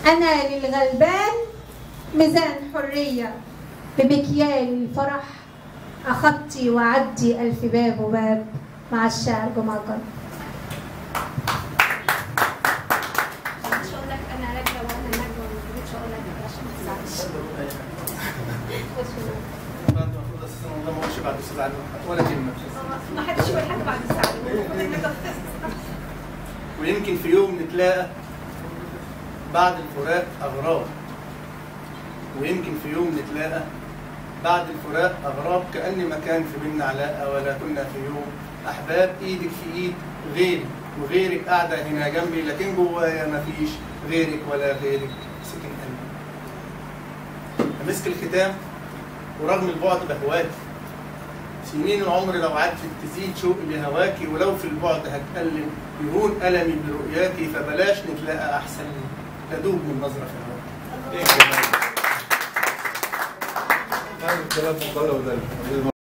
أنا للغلبان ميزان حرية بمكيال الفرح أخطي وعدي ألف باب وباب مع الشاعر جمال جرب مش هقول لك انا راكبه وانا نجوى ما جيتش اقول لك عشان ما تزعلش انت المفروض اساسا والله ما اقولش بعد استاذ علي ولا كلمه ما حدش يقول حاجه بعد الساعه المفروض انك ويمكن في يوم نتلاقى بعد الفراق اغراب ويمكن في يوم نتلاقى بعد الفراق اغراب كان ما كان في بينا علاقه ولا كنا في يوم احباب ايدك في ايد غيري وغيرك قاعده هنا جنبي لكن جوايا ما فيش غيرك ولا غيرك سكن قلبي امسك الختام ورغم البعد بهواكي سنين العمر لو عدت تزيد شوقي لهواكي ولو في البعد هتألم يهون ألمي برؤياكي فبلاش نتلاقى أحسن تدوب من نظرة في هواكي. إيه يا جماعة؟ هذا الكلام مقرر ده